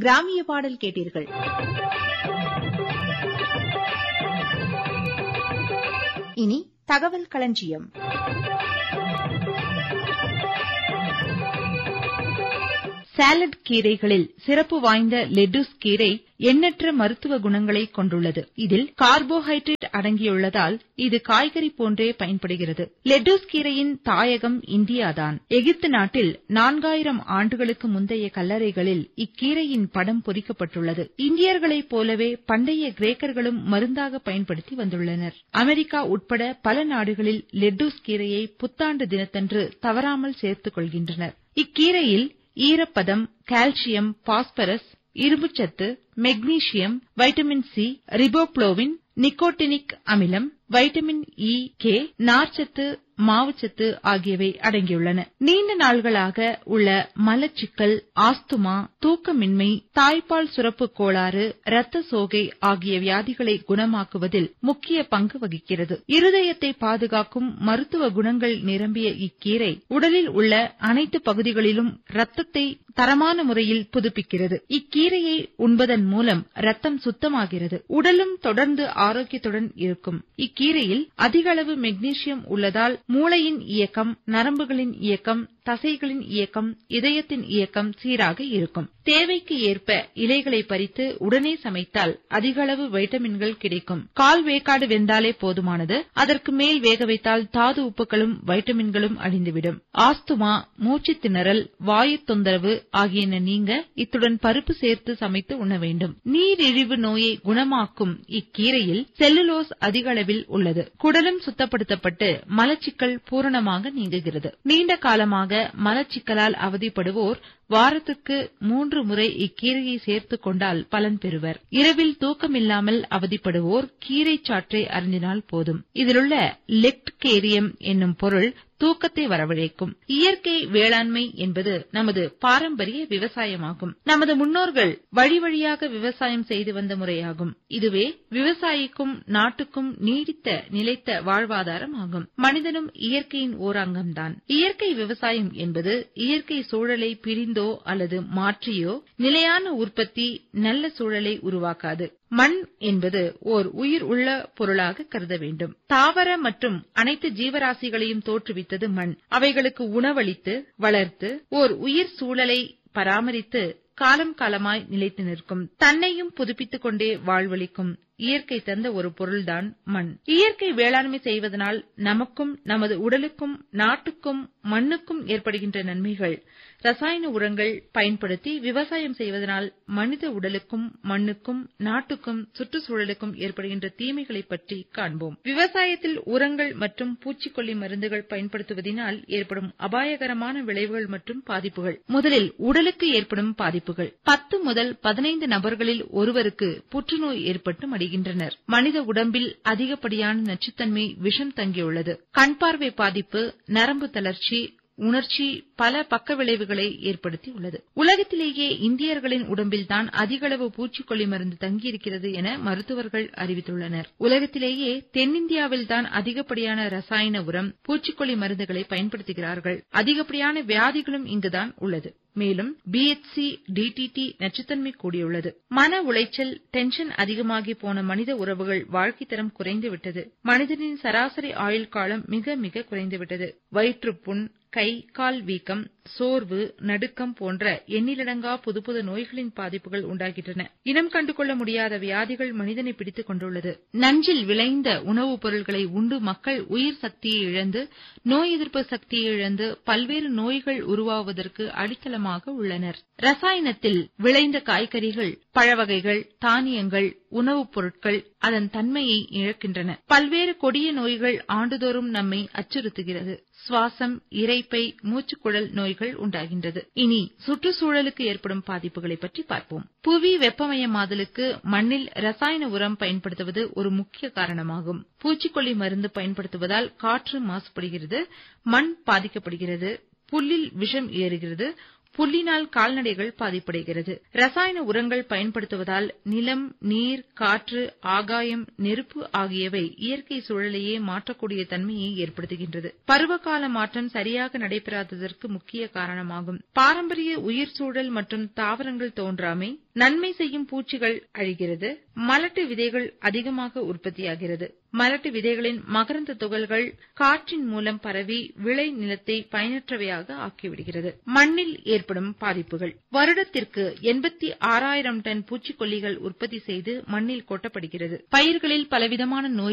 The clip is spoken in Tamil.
கிராமிய பாடல் கேட்டீர்கள் இனி தகவல் களஞ்சியம் சாலட் கீரைகளில் சிறப்பு வாய்ந்த லெட்டுஸ் கீரை எண்ணற்ற மருத்துவ குணங்களை கொண்டுள்ளது இதில் கார்போஹைட்ரேட் அடங்கியுள்ளதால் இது காய்கறி போன்றே பயன்படுகிறது லெட்டுஸ் கீரையின் தாயகம் இந்தியாதான் எகிப்து நாட்டில் நான்காயிரம் ஆண்டுகளுக்கு முந்தைய கல்லறைகளில் இக்கீரையின் படம் பொறிக்கப்பட்டுள்ளது இந்தியர்களைப் போலவே பண்டைய கிரேக்கர்களும் மருந்தாக பயன்படுத்தி வந்துள்ளனர் அமெரிக்கா உட்பட பல நாடுகளில் லெட்டுஸ் கீரையை புத்தாண்டு தினத்தன்று தவறாமல் சேர்த்துக் கொள்கின்றனர் இக்கீரையில் ஈரப்பதம் கால்சியம் பாஸ்பரஸ் இரும்புச்சத்து magnesium vitamin C riboflavin nicotinic அமிலம் வைட்டமின் இ கே நார்ச்சத்து மாவுச்சத்து ஆகியவை அடங்கியுள்ளன நீண்ட நாள்களாக உள்ள மலச்சிக்கல் ஆஸ்துமா தூக்கமின்மை தாய்ப்பால் சுரப்பு கோளாறு இரத்த சோகை ஆகிய வியாதிகளை குணமாக்குவதில் முக்கிய பங்கு வகிக்கிறது இருதயத்தை பாதுகாக்கும் மருத்துவ குணங்கள் நிரம்பிய இக்கீரை உடலில் உள்ள அனைத்து பகுதிகளிலும் ரத்தத்தை தரமான முறையில் புதுப்பிக்கிறது இக்கீரையை உண்பதன் மூலம் ரத்தம் சுத்தமாகிறது உடலும் தொடர்ந்து ஆரோக்கியத்துடன் இருக்கும் இக்கீரையில் அதிக அளவு மெக்னீசியம் உள்ளதால் மூளையின் இயக்கம் நரம்புகளின் இயக்கம் தசைகளின் இயக்கம் இதயத்தின் இயக்கம் சீராக இருக்கும் தேவைக்கு ஏற்ப இலைகளை பறித்து உடனே சமைத்தால் அதிக அளவு வைட்டமின்கள் கிடைக்கும் கால் வேக்காடு வெந்தாலே போதுமானது அதற்கு மேல் வேக வைத்தால் தாது உப்புகளும் வைட்டமின்களும் அழிந்துவிடும் ஆஸ்துமா மூச்சு திணறல் வாயு தொந்தரவு ஆகியன நீங்க இத்துடன் பருப்பு சேர்த்து சமைத்து உண்ண வேண்டும் நீரிழிவு நோயை குணமாக்கும் இக்கீரையில் செல்லுலோஸ் அதிக அளவில் உள்ளது குடலும் சுத்தப்படுத்தப்பட்டு மலச்சிக்கல் பூரணமாக நீங்குகிறது நீண்ட காலமாக மலச்சிக்கலால் அவதிப்படுவோர் வாரத்துக்கு மூன்று முறை இக்கீரையை சேர்த்துக் கொண்டால் பலன் பெறுவர் இரவில் தூக்கமில்லாமல் அவதிப்படுவோர் கீரை சாற்றை அருந்தினால் போதும் இதிலுள்ள லெக்ட்கேரியம் என்னும் பொருள் தூக்கத்தை வரவழைக்கும் இயற்கை வேளாண்மை என்பது நமது பாரம்பரிய விவசாயமாகும் நமது முன்னோர்கள் வழி வழியாக விவசாயம் செய்து வந்த முறையாகும் இதுவே விவசாயிக்கும் நாட்டுக்கும் நீடித்த நிலைத்த வாழ்வாதாரம் ஆகும் மனிதனும் இயற்கையின் ஓர் அங்கம்தான் இயற்கை விவசாயம் என்பது இயற்கை சூழலை பிரிந்தோ அல்லது மாற்றியோ நிலையான உற்பத்தி நல்ல சூழலை உருவாக்காது மண் என்பது ஓர் உயிர் உள்ள பொருளாக கருத வேண்டும் தாவர மற்றும் அனைத்து ஜீவராசிகளையும் தோற்றுவித்தது மண் அவைகளுக்கு உணவளித்து வளர்த்து ஓர் உயிர் சூழலை பராமரித்து காலம் காலமாய் நிலைத்து நிற்கும் தன்னையும் புதுப்பித்துக் கொண்டே வாழ்வளிக்கும் இயற்கை தந்த ஒரு பொருள்தான் மண் இயற்கை வேளாண்மை செய்வதனால் நமக்கும் நமது உடலுக்கும் நாட்டுக்கும் மண்ணுக்கும் ஏற்படுகின்ற நன்மைகள் ரசாயன உரங்கள் பயன்படுத்தி விவசாயம் செய்வதனால் மனித உடலுக்கும் மண்ணுக்கும் நாட்டுக்கும் சுற்றுச்சூழலுக்கும் ஏற்படுகின்ற தீமைகளை பற்றி காண்போம் விவசாயத்தில் உரங்கள் மற்றும் பூச்சிக்கொல்லி மருந்துகள் பயன்படுத்துவதனால் ஏற்படும் அபாயகரமான விளைவுகள் மற்றும் பாதிப்புகள் முதலில் உடலுக்கு ஏற்படும் பாதிப்புகள் பத்து முதல் பதினைந்து நபர்களில் ஒருவருக்கு புற்றுநோய் ஏற்பட்டு மடிகின்றனர் மனித உடம்பில் அதிகப்படியான நச்சுத்தன்மை விஷம் தங்கியுள்ளது கண் பார்வை பாதிப்பு நரம்பு தளர்ச்சி உணர்ச்சி பல பக்க விளைவுகளை ஏற்படுத்தி உள்ளது உலகத்திலேயே இந்தியர்களின் உடம்பில்தான் அதிகளவு பூச்சிக்கொல்லி மருந்து தங்கியிருக்கிறது என மருத்துவர்கள் அறிவித்துள்ளனர் உலகத்திலேயே தென்னிந்தியாவில்தான் அதிகப்படியான ரசாயன உரம் பூச்சிக்கொல்லி மருந்துகளை பயன்படுத்துகிறார்கள் அதிகப்படியான வியாதிகளும் இங்குதான் உள்ளது மேலும் பிஎச்சி டிடிடி நச்சுத்தன்மை கூடியுள்ளது மன உளைச்சல் டென்ஷன் அதிகமாகி போன மனித உறவுகள் வாழ்க்கை தரம் குறைந்துவிட்டது மனிதனின் சராசரி ஆயுள் காலம் மிக மிக குறைந்துவிட்டது வயிற்றுப்புண் கை கால் வீக்கம் சோர்வு நடுக்கம் போன்ற எண்ணிலடங்கா புது புது நோய்களின் பாதிப்புகள் உண்டாகின்றன இனம் கண்டுகொள்ள முடியாத வியாதிகள் மனிதனை பிடித்துக் கொண்டுள்ளது நஞ்சில் விளைந்த உணவுப் பொருட்களை உண்டு மக்கள் உயிர் சக்தியை இழந்து நோய் எதிர்ப்பு சக்தியை இழந்து பல்வேறு நோய்கள் உருவாவதற்கு அடித்தளமாக உள்ளனர் ரசாயனத்தில் விளைந்த காய்கறிகள் பழவகைகள் தானியங்கள் உணவுப் பொருட்கள் அதன் தன்மையை இழக்கின்றன பல்வேறு கொடிய நோய்கள் ஆண்டுதோறும் நம்மை அச்சுறுத்துகிறது சுவாசம் இரைப்பை மூச்சுக்குழல் நோய்கள் உண்டாகின்றது இனி சுற்றுச்சூழலுக்கு ஏற்படும் பாதிப்புகளை பற்றி பார்ப்போம் புவி வெப்பமயமாதலுக்கு மண்ணில் ரசாயன உரம் பயன்படுத்துவது ஒரு முக்கிய காரணமாகும் பூச்சிக்கொல்லி மருந்து பயன்படுத்துவதால் காற்று மாசுபடுகிறது மண் பாதிக்கப்படுகிறது புல்லில் விஷம் ஏறுகிறது புல்லினால் கால்நடைகள் பாதிப்படைகிறது ரசாயன உரங்கள் பயன்படுத்துவதால் நிலம் நீர் காற்று ஆகாயம் நெருப்பு ஆகியவை இயற்கை சூழலையே மாற்றக்கூடிய தன்மையை ஏற்படுத்துகின்றது பருவகால மாற்றம் சரியாக நடைபெறாததற்கு முக்கிய காரணமாகும் பாரம்பரிய உயிர் சூழல் மற்றும் தாவரங்கள் தோன்றாமை நன்மை செய்யும் பூச்சிகள் அழிகிறது மலட்டு விதைகள் அதிகமாக உற்பத்தியாகிறது மலட்டு விதைகளின் மகரந்த துகள்கள் காற்றின் மூலம் பரவி விளை நிலத்தை பயனற்றவையாக ஆக்கிவிடுகிறது மண்ணில் ஏற்படும் பாதிப்புகள் வருடத்திற்கு எண்பத்தி ஆறாயிரம் டன் பூச்சிக்கொல்லிகள் உற்பத்தி செய்து மண்ணில் கொட்டப்படுகிறது பயிர்களில் பலவிதமான நோய்